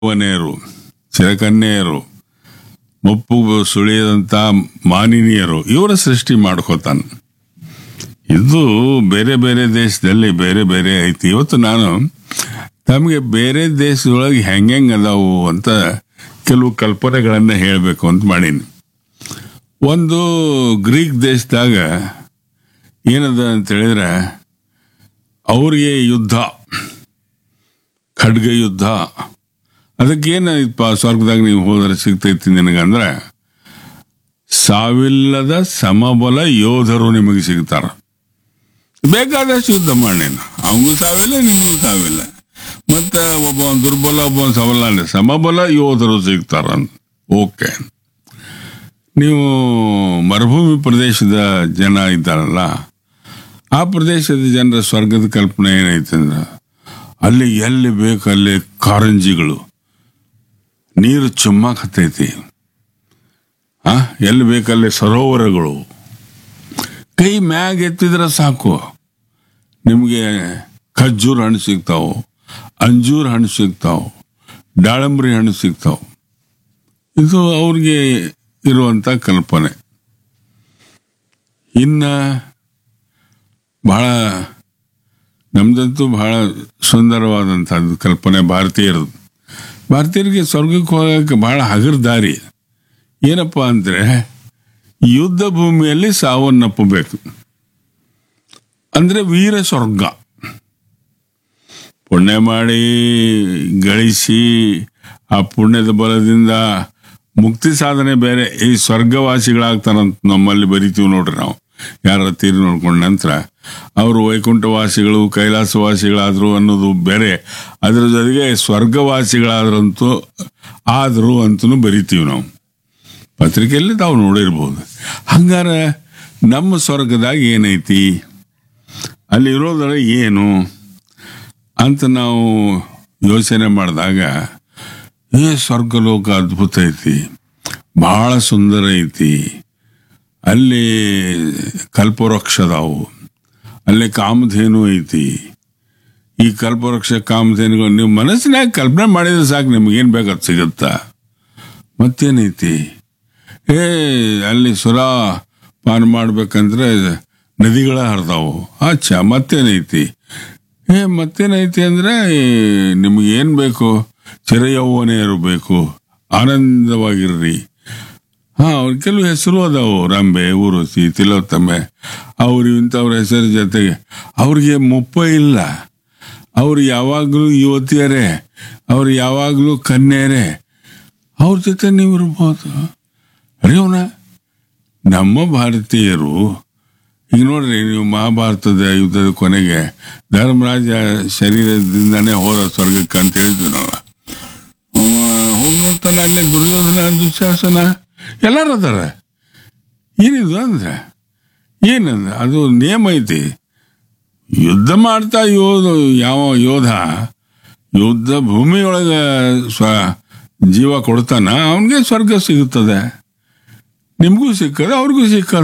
ವನೆಯರು ಚಿರಕನ್ಯೆಯರು ಮುಪ್ಪು ಸುಳಿಯದಂತ ಮಾನಿನಿಯರು ಇವರ ಸೃಷ್ಟಿ ಮಾಡ್ಕೋತಾನೆ ಇದು ಬೇರೆ ಬೇರೆ ದೇಶದಲ್ಲಿ ಬೇರೆ ಬೇರೆ ಐತಿ ಇವತ್ತು ನಾನು ತಮಗೆ ಬೇರೆ ದೇಶದೊಳಗೆ ಹೆಂಗೆಂಗ್ ಅದಾವು ಅಂತ ಕೆಲವು ಕಲ್ಪನೆಗಳನ್ನ ಹೇಳಬೇಕು ಅಂತ ಮಾಡೀನಿ ಒಂದು ಗ್ರೀಕ್ ದೇಶದಾಗ ಏನದ ಅಂತ ಹೇಳಿದ್ರೆ ಅವ್ರಿಗೆ ಯುದ್ಧ ಖಡ್ಗ ಯುದ್ಧ ಅದಕ್ಕೇನಪ್ಪ ಸ್ವರ್ಗದಾಗ ನೀವು ಹೋದ್ರೆ ಸಿಗ್ತೈತಿ ನಿನಗಂದ್ರೆ ಸಾವಿಲ್ಲದ ಸಮಬಲ ಯೋಧರು ನಿಮಗೆ ಸಿಗ್ತಾರ ಬೇಕಾದಷ್ಟು ಯುದ್ಧ ಮಾಡಿ ಅವನಿಗೂ ಸಾವಿಲ್ಲ ನಿಮಗೂ ಸಾವಿಲ್ಲ ಮತ್ತೆ ಒಬ್ಬ ದುರ್ಬಲ ಒಬ್ಬ ಸಬಲ ಅಂದ್ರೆ ಸಮಬಲ ಯೋಧರು ಸಿಗ್ತಾರ ಓಕೆ ನೀವು ಮರುಭೂಮಿ ಪ್ರದೇಶದ ಜನ ಇದ್ದಾರಲ್ಲ ಆ ಪ್ರದೇಶದ ಜನರ ಸ್ವರ್ಗದ ಕಲ್ಪನೆ ಏನೈತೆ ಅಂದ್ರೆ ಅಲ್ಲಿ ಎಲ್ಲಿ ಬೇಕು ಅಲ್ಲಿ ಕಾರಂಜಿಗಳು ನೀರು ಚುಮ್ಮಾಕತ್ತೈತಿ ಆ ಎಲ್ಲಿ ಬೇಕಲ್ಲಿ ಸರೋವರಗಳು ಕೈ ಮ್ಯಾಗ ಎತ್ತಿದ್ರೆ ಸಾಕು ನಿಮಗೆ ಖಜ್ಜೂರ್ ಹಣ್ಣು ಸಿಗ್ತಾವು ಅಂಜೂರ್ ಹಣ್ಣು ಸಿಗ್ತಾವು ದಾಳಂಬ್ರಿ ಹಣ್ಣು ಸಿಗ್ತಾವು ಇದು ಅವ್ರಿಗೆ ಇರುವಂತ ಕಲ್ಪನೆ ಇನ್ನ ಬಹಳ ನಮ್ದಂತೂ ಬಹಳ ಸುಂದರವಾದಂಥದ್ದು ಕಲ್ಪನೆ ಭಾರತೀಯರದು ಭಾರತೀಯರಿಗೆ ಸ್ವರ್ಗಕ್ಕೆ ಹೋಗಕ್ಕೆ ಬಹಳ ಹಗರ್ ದಾರಿ ಏನಪ್ಪ ಅಂದ್ರೆ ಯುದ್ಧ ಭೂಮಿಯಲ್ಲಿ ಸಾವನ್ನಪ್ಪಬೇಕು ಅಂದ್ರೆ ವೀರ ಸ್ವರ್ಗ ಪುಣ್ಯ ಮಾಡಿ ಗಳಿಸಿ ಆ ಪುಣ್ಯದ ಬಲದಿಂದ ಮುಕ್ತಿ ಸಾಧನೆ ಬೇರೆ ಈ ಸ್ವರ್ಗವಾಸಿಗಳಾಗ್ತಾರಂತ ನಮ್ಮಲ್ಲಿ ಬರಿತೀವಿ ನೋಡ್ರಿ ನಾವು ಯಾರ ತೀರಿ ನೋಡ್ಕೊಂಡ ನಂತರ ಅವರು ವೈಕುಂಠವಾಸಿಗಳು ಕೈಲಾಸವಾಸಿಗಳಾದ್ರು ಅನ್ನೋದು ಬೇರೆ ಅದ್ರ ಜೊತೆಗೆ ಸ್ವರ್ಗವಾಸಿಗಳಾದ್ರಂತೂ ಆದ್ರು ಅಂತೂ ಬರಿತೀವಿ ನಾವು ಪತ್ರಿಕೆಯಲ್ಲಿ ತಾವು ನೋಡಿರ್ಬೋದು ಹಂಗಾರ ನಮ್ಮ ಸ್ವರ್ಗದಾಗ ಏನೈತಿ ಅಲ್ಲಿ ಇರೋದ್ರ ಏನು ಅಂತ ನಾವು ಯೋಚನೆ ಮಾಡಿದಾಗ ಏ ಸ್ವರ್ಗಲೋಕ ಅದ್ಭುತ ಐತಿ ಬಹಳ ಸುಂದರ ಐತಿ ಅಲ್ಲಿ ಕಲ್ಪವೃಕ್ಷ ಅದಾವು ಅಲ್ಲಿ ಕಾಮಧೇನು ಐತಿ ಈ ಕಲ್ಪವೃಕ್ಷ ಕಾಮಧೇನುಗಳು ನೀವು ಮನಸ್ಸಿನಾಗ ಕಲ್ಪನೆ ಮಾಡಿದ್ರೆ ಸಾಕು ನಿಮ್ಗೇನು ಬೇಕಾದ್ ಸಿಗುತ್ತಾ ಮತ್ತೇನೈತಿ ಏ ಅಲ್ಲಿ ಸುರ ಪಾನ ಮಾಡ್ಬೇಕಂದ್ರೆ ನದಿಗಳ ಹರಿದಾವು ಅಚ್ಚ ಮತ್ತೇನೈತಿ ಏ ಮತ್ತೇನೈತಿ ಅಂದ್ರೆ ನಿಮ್ಗೆ ಏನ್ ಬೇಕು ಚಿರಯೌವನೆ ಇರಬೇಕು ಆನಂದವಾಗಿರ್ರಿ ಹಾ ಅವ್ರ ಕೆಲವು ಹೆಸರು ಅದಾವು ರಂಬೆ ಊರುಸಿ ತಿಲೋತ್ತಮೆ ಅವ್ರು ಇಂಥವ್ರ ಹೆಸರು ಜೊತೆಗೆ ಅವ್ರಿಗೆ ಮುಪ್ಪ ಇಲ್ಲ ಅವ್ರು ಯಾವಾಗಲೂ ಯುವತಿಯರೇ ಅವ್ರು ಯಾವಾಗಲೂ ಕನ್ಯರೇ ಅವ್ರ ಜೊತೆ ನೀವು ಇರ್ಬೋದು ಅರಿಯೋಣ ನಮ್ಮ ಭಾರತೀಯರು ಈಗ ನೋಡ್ರಿ ನೀವು ಮಹಾಭಾರತದ ಯುದ್ಧದ ಕೊನೆಗೆ ಧರ್ಮರಾಜ ಶರೀರದಿಂದಾನೇ ಹೋದ ಸ್ವರ್ಗಕ್ಕೆ ಅಂತ ಹೇಳಿದ್ವಿ ನಾವು ಹೋಗಿ ನೋಡ್ತಾನಾಗ್ಲೇ ದುರ್ಯೋಧನ ದುಶ್ಯಾಸನ ಎಲ್ಲರೂ ಅದಾರ ಏನಿದು ಅಂದ್ರೆ ಏನಂದ್ರೆ ಅದು ನಿಯಮ ಐತಿ ಯುದ್ಧ ಮಾಡ್ತಾ ಯೋಧ ಯಾವ ಯೋಧ ಯುದ್ಧ ಭೂಮಿಯೊಳಗೆ ಸ್ವ ಜೀವ ಕೊಡ್ತಾನ ಅವನಿಗೆ ಸ್ವರ್ಗ ಸಿಗುತ್ತದೆ ನಿಮಗೂ ಸಿಕ್ಕದ ಅವ್ರಿಗೂ ಸಿಕ್ಕದ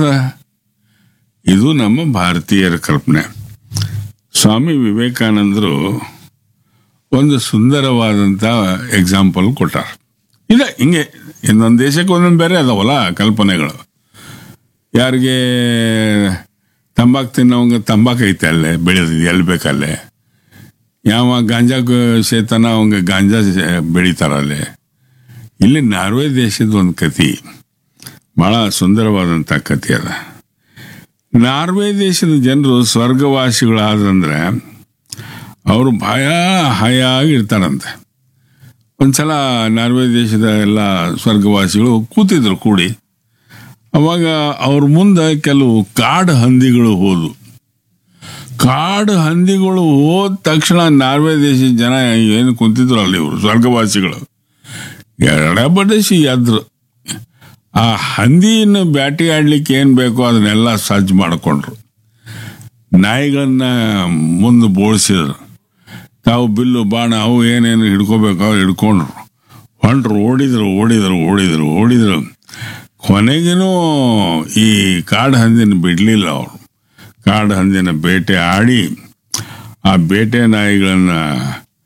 ಇದು ನಮ್ಮ ಭಾರತೀಯರ ಕಲ್ಪನೆ ಸ್ವಾಮಿ ವಿವೇಕಾನಂದರು ಒಂದು ಸುಂದರವಾದಂಥ ಎಕ್ಸಾಂಪಲ್ ಕೊಟ್ಟಾರ ಇದೆ ಹಿಂಗೆ ಇನ್ನೊಂದು ದೇಶಕ್ಕೆ ಒಂದೊಂದು ಬೇರೆ ಅದಾವಲ್ಲ ಕಲ್ಪನೆಗಳು ಯಾರಿಗೆ ತಂಬಾಕು ತಿನ್ನೋಂಗ ತಂಬಾಕು ಐತೆ ಅಲ್ಲೇ ಬೆಳೆದಿದೆ ಎಲ್ಲಿ ಬೇಕಲ್ಲೇ ಯಾವ ಗಾಂಜಾ ಸೇತನ ಅವಂಗ ಗಾಂಜಾ ಬೆಳಿತಾರಲ್ಲೇ ಇಲ್ಲಿ ನಾರ್ವೆ ದೇಶದ ಒಂದು ಕತಿ ಬಹಳ ಸುಂದರವಾದಂಥ ಕಥೆ ಅದ ನಾರ್ವೆ ದೇಶದ ಜನರು ಸ್ವರ್ಗವಾಸಿಗಳಾದಂದ್ರೆ ಅವರು ಭಯ ಹಯಾಗಿ ಇರ್ತಾರಂತೆ ಒಂದ್ಸಲ ನಾರ್ವೆ ದೇಶದ ಎಲ್ಲ ಸ್ವರ್ಗವಾಸಿಗಳು ಕೂತಿದ್ರು ಕೂಡಿ ಅವಾಗ ಅವ್ರ ಮುಂದೆ ಕೆಲವು ಕಾಡು ಹಂದಿಗಳು ಹೋದು ಕಾಡು ಹಂದಿಗಳು ಹೋದ ತಕ್ಷಣ ನಾರ್ವೆ ದೇಶದ ಜನ ಏನು ಕುಂತಿದ್ರು ಅಲ್ಲಿ ಇವರು ಸ್ವರ್ಗವಾಸಿಗಳು ಎಡ ಬಡಿಸಿ ಎದ್ರು ಆ ಹಂದಿಯನ್ನು ಬ್ಯಾಟಿ ಆಡ್ಲಿಕ್ಕೆ ಏನ್ ಬೇಕೋ ಅದನ್ನೆಲ್ಲ ಸಜ್ಜು ಮಾಡಿಕೊಂಡ್ರು ನಾಯಿಗಳನ್ನ ಮುಂದೆ ಬೋಳಿಸಿದ್ರು ತಾವು ಬಿಲ್ಲು ಬಾಣ ಅವು ಏನೇನು ಹಿಡ್ಕೋಬೇಕು ಅವ್ರು ಹಿಡ್ಕೊಂಡ್ರು ಹೊಂಟ್ರು ಓಡಿದ್ರು ಓಡಿದ್ರು ಓಡಿದ್ರು ಓಡಿದ್ರು ಕೊನೆಗೇನು ಈ ಕಾಡು ಹಂದಿನ ಬಿಡ್ಲಿಲ್ಲ ಅವರು ಕಾಡು ಹಂದಿನ ಬೇಟೆ ಆಡಿ ಆ ಬೇಟೆ ನಾಯಿಗಳನ್ನ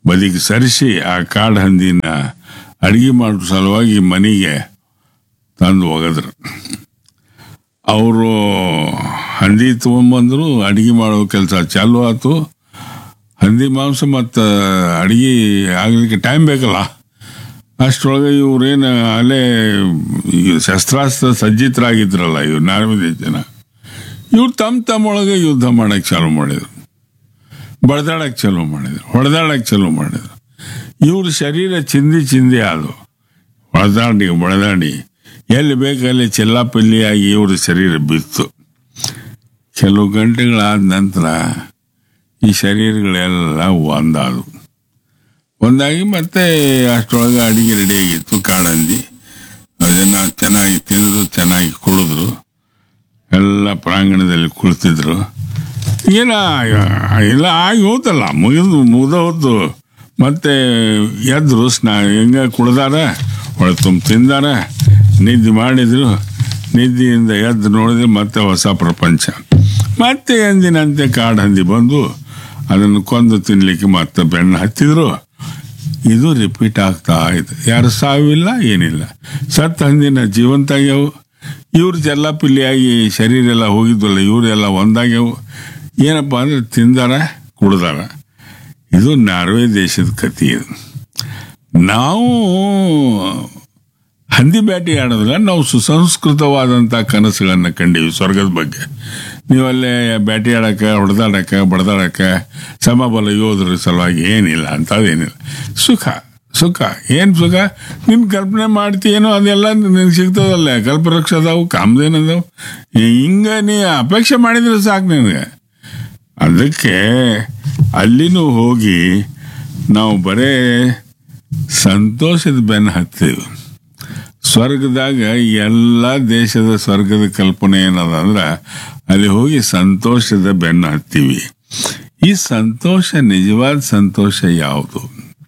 ಬದಿಗೆ ಸರಿಸಿ ಆ ಕಾಡು ಹಂದಿನ ಅಡಿಗೆ ಮಾಡೋ ಸಲುವಾಗಿ ಮನೆಗೆ ತಂದು ಒಗದ್ರು ಅವರು ಹಂದಿ ತೊಗೊಂಬಂದ್ರು ಅಡಿಗೆ ಮಾಡೋ ಕೆಲಸ ಚಾಲು ಆಯ್ತು ಹಂದಿ ಮಾಂಸ ಮತ್ತು ಅಡಿಗೆ ಆಗಲಿಕ್ಕೆ ಟೈಮ್ ಬೇಕಲ್ಲ ಅಷ್ಟರೊಳಗೆ ಇವ್ರೇನು ಅಲ್ಲೇ ಈ ಶಸ್ತ್ರಾಸ್ತ್ರ ಸಜ್ಜಿತರಾಗಿದ್ರಲ್ಲ ಇವ್ರು ನಾರ್ಮದಿ ಜನ ಇವ್ರು ತಮ್ಮ ತಮ್ಮೊಳಗೆ ಯುದ್ಧ ಮಾಡಕ್ಕೆ ಚಾಲು ಮಾಡಿದ್ರು ಬಡ್ದಾಡಕ್ಕೆ ಚಾಲು ಮಾಡಿದ್ರು ಹೊಡೆದಾಡಕ್ಕೆ ಚಾಲು ಮಾಡಿದ್ರು ಇವ್ರ ಶರೀರ ಚಿಂದಿ ಚಿಂದಿ ಆದವು ಹೊಡೆದಾಡಿ ಹೊಡೆದಾಡಿ ಎಲ್ಲಿ ಬೇಕಲ್ಲಿ ಚೆಲ್ಲಾಪಲ್ಲಿಯಾಗಿ ಇವ್ರ ಶರೀರ ಬಿತ್ತು ಕೆಲವು ಗಂಟೆಗಳಾದ ನಂತರ ಈ ಶರೀರಗಳೆಲ್ಲ ಒಂದಾದವು ಒಂದಾಗಿ ಮತ್ತೆ ಅಷ್ಟರೊಳಗೆ ಅಡಿಗೆ ರೆಡಿಯಾಗಿತ್ತು ಕಾಡಂದಿ ಅದನ್ನು ಚೆನ್ನಾಗಿ ತಿಂದು ಚೆನ್ನಾಗಿ ಕುಡಿದ್ರು ಎಲ್ಲ ಪ್ರಾಂಗಣದಲ್ಲಿ ಕುಳಿತಿದ್ರು ಏನ ಎಲ್ಲ ಆಗಿ ಹೋತಲ್ಲ ಮುಗಿದು ಮುಗ್ದ ಹೋತು ಮತ್ತೆ ಎದ್ರು ಸ್ನಾ ಹೆಂಗ ಕುಡ್ದಾರ ಒಳ ತುಂಬ ತಿಂದಾರ ನಿದ್ದೆ ಮಾಡಿದ್ರು ನಿದ್ದೆಯಿಂದ ಎದ್ದು ನೋಡಿದ್ರೆ ಮತ್ತೆ ಹೊಸ ಪ್ರಪಂಚ ಮತ್ತೆ ಎಂದಿನಂತೆ ಕಾಡು ಹಂದಿ ಬಂದು ಅದನ್ನು ಕೊಂದು ತಿನ್ಲಿಕ್ಕೆ ಮತ್ತೆ ಬೆನ್ನು ಹತ್ತಿದ್ರು ಇದು ರಿಪೀಟ್ ಆಗ್ತಾ ಇದೆ ಯಾರು ಸಾವಿಲ್ಲ ಏನಿಲ್ಲ ಸತ್ತ ಹಂದಿನ ಜೀವಂತ ಆಗ್ಯಾವು ಇವ್ರು ಜಲ್ಲಾಪಿಲ್ಲಿಯಾಗಿ ಶರೀರ ಎಲ್ಲ ಹೋಗಿದ್ವಲ್ಲ ಇವರೆಲ್ಲ ಒಂದಾಗ್ಯವು ಏನಪ್ಪ ಅಂದ್ರೆ ತಿಂದಾರ ಕುಡ್ದಾರ ಇದು ನಾರ್ವೆ ದೇಶದ ಕಥೆ ಇದು ನಾವು ಹಂದಿ ಬೇಟೆ ಆಡಿದ್ರೆ ನಾವು ಸುಸಂಸ್ಕೃತವಾದಂಥ ಕನಸುಗಳನ್ನು ಕಂಡೀವಿ ಸ್ವರ್ಗದ ಬಗ್ಗೆ ನೀವಲ್ಲೇ ಬೇಟೆ ಆಡಕ್ಕೆ ಹೊಡೆದಾಡಕ್ಕೆ ಬಡ್ದಾಡಕ್ಕೆ ಸಮಬಲ ಯೋಧರ ಸಲುವಾಗಿ ಏನಿಲ್ಲ ಅಂಥದ್ದೇನಿಲ್ಲ ಸುಖ ಸುಖ ಏನು ಸುಖ ನಿನ್ನ ಕಲ್ಪನೆ ಮಾಡ್ತೀಯೇನೋ ಅದೆಲ್ಲ ನಿನಗೆ ಸಿಗ್ತದಲ್ಲ ಕಲ್ಪವೃಕ್ಷ ಅದಾವು ಕಾಮಧೇನದಾವು ಹಿಂಗೆ ನೀ ಅಪೇಕ್ಷೆ ಮಾಡಿದ್ರೆ ಸಾಕು ನಿನಗೆ ಅದಕ್ಕೆ ಅಲ್ಲಿನೂ ಹೋಗಿ ನಾವು ಬರೇ ಸಂತೋಷದ ಬೆನ್ನು ಹತ್ತೀವಿ ಸ್ವರ್ಗದಾಗ ಎಲ್ಲ ದೇಶದ ಸ್ವರ್ಗದ ಕಲ್ಪನೆ ಏನದ ಅಂದ್ರೆ ಅಲ್ಲಿ ಹೋಗಿ ಸಂತೋಷದ ಬೆನ್ನು ಹತ್ತೀವಿ ಈ ಸಂತೋಷ ನಿಜವಾದ ಸಂತೋಷ ಯಾವುದು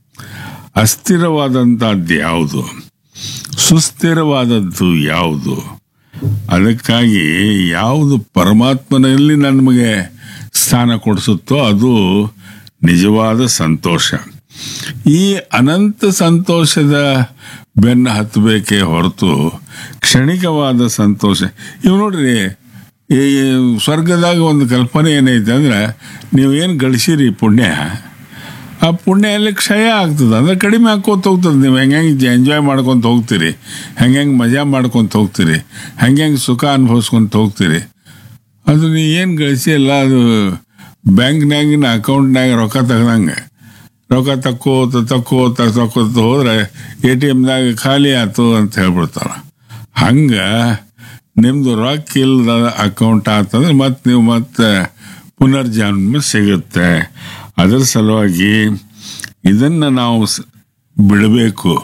ಅಸ್ಥಿರವಾದಂಥದ್ದು ಯಾವುದು ಸುಸ್ಥಿರವಾದದ್ದು ಯಾವುದು ಅದಕ್ಕಾಗಿ ಯಾವುದು ಪರಮಾತ್ಮನಲ್ಲಿ ನಮಗೆ ಸ್ಥಾನ ಕೊಡಿಸುತ್ತೋ ಅದು ನಿಜವಾದ ಸಂತೋಷ ಈ ಅನಂತ ಸಂತೋಷದ ಬೆನ್ನು ಹತ್ತಬೇಕೇ ಹೊರತು ಕ್ಷಣಿಕವಾದ ಸಂತೋಷ ಇವು ನೋಡ್ರಿ ಈ ಸ್ವರ್ಗದಾಗ ಒಂದು ಕಲ್ಪನೆ ಏನೈತೆ ಅಂದ್ರೆ ನೀವೇನು ಗಳಿಸಿರಿ ಪುಣ್ಯ ಆ ಪುಣ್ಯ ಅಲ್ಲಿ ಕ್ಷಯ ಆಗ್ತದೆ ಅಂದ್ರೆ ಕಡಿಮೆ ಹಾಕೋತ ಹೋಗ್ತದೆ ನೀವು ಹೆಂಗೆ ಹೆಂಗೆ ಎಂಜಾಯ್ ಮಾಡ್ಕೊತ ಹೋಗ್ತೀರಿ ಹೆಂಗೆ ಹೆಂಗೆ ಮಜಾ ಮಾಡ್ಕೊತ ಹೋಗ್ತೀರಿ ಹೆಂಗೆ ಹೆಂಗೆ ಸುಖ ಅನುಭವಿಸ್ಕೊಂತ ಹೋಗ್ತೀರಿ ಅದು ನೀ ಏನು ಗಳಿಸಿ ಅಲ್ಲ ಅದು ಬ್ಯಾಂಕ್ನಾಗಿನ ಅಕೌಂಟ್ನಾಗ ರೊಕ್ಕ ತೆಗ್ದಂಗೆ ರೊಕ್ಕ ತಕ್ಕೋತ ತಕ್ಕೋತ ತಕ್ಕೋತ ಹೋದ್ರೆ ಎ ಟಿ ಎಮ್ದಾಗ ಖಾಲಿ ಆಯ್ತು ಅಂತ ಹೇಳ್ಬಿಡ್ತಾರೆ ಹಂಗೆ ನಿಮ್ಮದು ರೊಕ್ಕ ಇಲ್ಲದ ಅಕೌಂಟ್ ಆತಂದ್ರೆ ಮತ್ತೆ ನೀವು ಮತ್ತೆ ಪುನರ್ಜನ್ಮ ಸಿಗುತ್ತೆ ಅದರ ಸಲುವಾಗಿ ಇದನ್ನು ನಾವು ಸ್- ಬಿಡಬೇಕು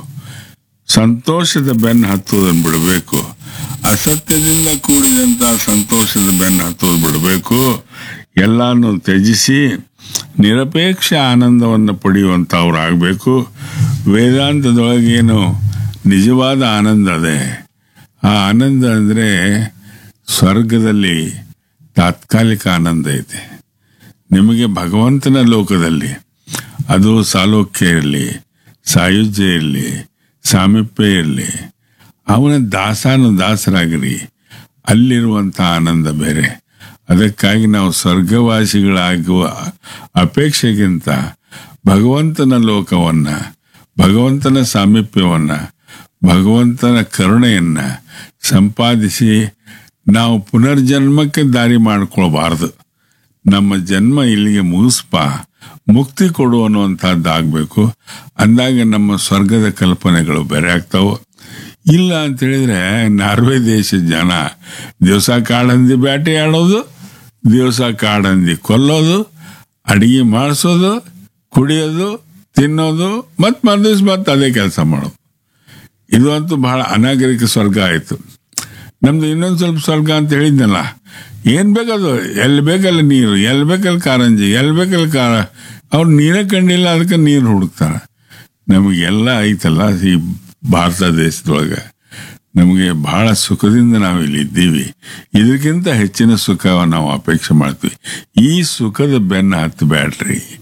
ಸಂತೋಷದ ಬೆನ್ನು ಹತ್ತೋದನ್ನು ಬಿಡಬೇಕು ಅಸತ್ಯದಿಂದ ಕೂಡಿದಂಥ ಸಂತೋಷದ ಬೆನ್ನು ಹತ್ತೋದು ಬಿಡಬೇಕು ಎಲ್ಲಾನು ತ್ಯಜಿಸಿ ನಿರಪೇಕ್ಷ ಆನಂದವನ್ನು ಪಡೆಯುವಂಥವ್ರು ಆಗಬೇಕು ವೇದಾಂತದೊಳಗೇನು ನಿಜವಾದ ಆನಂದ ಅದೇ ಆ ಆನಂದ ಅಂದರೆ ಸ್ವರ್ಗದಲ್ಲಿ ತಾತ್ಕಾಲಿಕ ಆನಂದ ಐತೆ ನಿಮಗೆ ಭಗವಂತನ ಲೋಕದಲ್ಲಿ ಅದು ಸಾಲೋಕ್ಯ ಇರಲಿ ಸಾಯುಜ್ಯ ಇರಲಿ ಸಾಮೀಪ್ಯ ಇರಲಿ ಅವನ ದಾಸಾನು ದಾಸರಾಗಿರಿ ಅಲ್ಲಿರುವಂಥ ಆನಂದ ಬೇರೆ ಅದಕ್ಕಾಗಿ ನಾವು ಸ್ವರ್ಗವಾಸಿಗಳಾಗುವ ಅಪೇಕ್ಷೆಗಿಂತ ಭಗವಂತನ ಲೋಕವನ್ನು ಭಗವಂತನ ಸಾಮೀಪ್ಯವನ್ನು ಭಗವಂತನ ಕರುಣೆಯನ್ನು ಸಂಪಾದಿಸಿ ನಾವು ಪುನರ್ಜನ್ಮಕ್ಕೆ ದಾರಿ ಮಾಡ್ಕೊಳ್ಬಾರ್ದು ನಮ್ಮ ಜನ್ಮ ಇಲ್ಲಿಗೆ ಮುಗಿಸ್ಪ ಮುಕ್ತಿ ಕೊಡು ಅನ್ನುವಂಥದ್ದಾಗಬೇಕು ಅಂದಾಗ ನಮ್ಮ ಸ್ವರ್ಗದ ಕಲ್ಪನೆಗಳು ಬೇರೆ ಆಗ್ತಾವೆ ಇಲ್ಲ ಅಂತ ಹೇಳಿದ್ರೆ ನಾರ್ವೆ ದೇಶದ ಜನ ದಿವಸ ಕಾಡಂದಿ ಬೇಟೆ ಆಡೋದು ದಿವಸ ಕಾಡಂದಿ ಕೊಲ್ಲೋದು ಅಡಿಗೆ ಮಾಡಿಸೋದು ಕುಡಿಯೋದು ತಿನ್ನೋದು ಮತ್ತು ಮರುದಿವ್ಸ ಮತ್ತೆ ಅದೇ ಕೆಲಸ ಮಾಡೋದು ಇದು ಅಂತೂ ಬಹಳ ಅನಾಗರಿಕ ಸ್ವರ್ಗ ಆಯಿತು ನಮ್ದು ಇನ್ನೊಂದು ಸ್ವಲ್ಪ ಸ್ವರ್ಗ ಅಂತ ಹೇಳಿದ್ನಲ್ಲ ಏನು ಬೇಕದು ಎಲ್ಲಿ ಬೇಕಲ್ಲಿ ನೀರು ಎಲ್ಲಿ ಬೇಕಲ್ಲಿ ಕಾರಂಜಿ ಎಲ್ಲಿ ಬೇಕಲ್ಲಿ ಕಾರ ಅವ್ರು ನೀರೇ ಕಂಡಿಲ್ಲ ಅದಕ್ಕೆ ನೀರು ಹುಡುಕ್ತಾರೆ ನಮಗೆಲ್ಲ ಐತಲ್ಲ ಈ ಭಾರತ ದೇಶದೊಳಗೆ ನಮಗೆ ಬಹಳ ಸುಖದಿಂದ ನಾವು ಇಲ್ಲಿ ಇದ್ದೀವಿ ಇದಕ್ಕಿಂತ ಹೆಚ್ಚಿನ ಸುಖ ನಾವು ಅಪೇಕ್ಷೆ ಮಾಡ್ತೀವಿ ಈ ಸುಖದ ಬೆನ್ನು ಹತ್ತಬೇಡ್ರಿ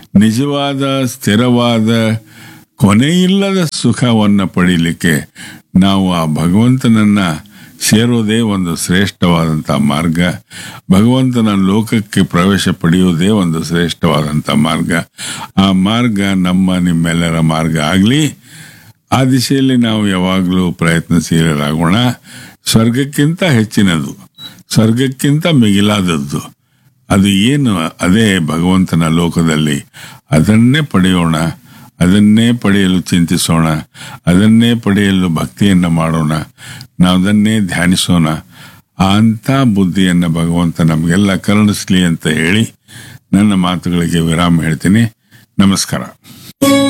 ನಿಜವಾದ ಸ್ಥಿರವಾದ ಕೊನೆಯಿಲ್ಲದ ಸುಖವನ್ನು ಪಡೀಲಿಕ್ಕೆ ನಾವು ಆ ಭಗವಂತನನ್ನ ಸೇರೋದೇ ಒಂದು ಶ್ರೇಷ್ಠವಾದಂಥ ಮಾರ್ಗ ಭಗವಂತನ ಲೋಕಕ್ಕೆ ಪ್ರವೇಶ ಪಡೆಯುವುದೇ ಒಂದು ಶ್ರೇಷ್ಠವಾದಂಥ ಮಾರ್ಗ ಆ ಮಾರ್ಗ ನಮ್ಮ ನಿಮ್ಮೆಲ್ಲರ ಮಾರ್ಗ ಆಗಲಿ ಆ ದಿಶೆಯಲ್ಲಿ ನಾವು ಯಾವಾಗಲೂ ಪ್ರಯತ್ನಶೀಲರಾಗೋಣ ಸ್ವರ್ಗಕ್ಕಿಂತ ಹೆಚ್ಚಿನದು ಸ್ವರ್ಗಕ್ಕಿಂತ ಮಿಗಿಲಾದದ್ದು ಅದು ಏನು ಅದೇ ಭಗವಂತನ ಲೋಕದಲ್ಲಿ ಅದನ್ನೇ ಪಡೆಯೋಣ ಅದನ್ನೇ ಪಡೆಯಲು ಚಿಂತಿಸೋಣ ಅದನ್ನೇ ಪಡೆಯಲು ಭಕ್ತಿಯನ್ನು ಮಾಡೋಣ ನಾವು ಅದನ್ನೇ ಧ್ಯಾನಿಸೋಣ ಆ ಅಂಥ ಬುದ್ಧಿಯನ್ನು ಭಗವಂತ ನಮಗೆಲ್ಲ ಕರುಣಿಸ್ಲಿ ಅಂತ ಹೇಳಿ ನನ್ನ ಮಾತುಗಳಿಗೆ ವಿರಾಮ ಹೇಳ್ತೀನಿ ನಮಸ್ಕಾರ